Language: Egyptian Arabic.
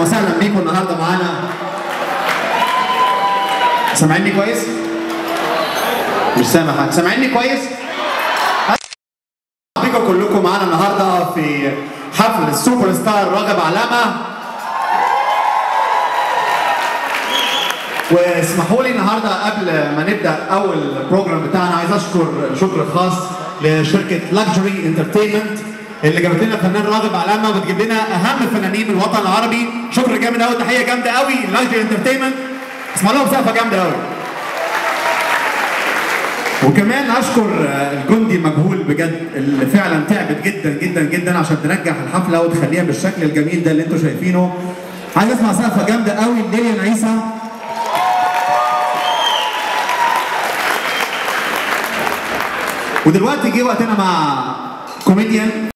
وسهلا بيكم النهارده معانا سامعيني كويس؟ مش سامع حاجه سامعيني كويس؟ بيكم كلكم معانا النهارده في حفل السوبر ستار راغب علامه واسمحوا لي النهارده قبل ما نبدا اول بروجرام بتاعنا عايز اشكر شكر خاص لشركه لاكجري انترتينمنت اللي جابت لنا الفنان راغب علامه وبتجيب لنا اهم فنانين من الوطن العربي شكر جامد قوي تحيه جامده قوي لاكجري انترتينمنت اسمع لهم سقفه جامده قوي وكمان اشكر الجندي المجهول بجد اللي فعلا تعبت جدا جدا جدا عشان تنجح الحفله وتخليها بالشكل الجميل ده اللي انتم شايفينه عايز اسمع سقفه جامده قوي لليان عيسى ودلوقتي جه وقتنا مع كوميديان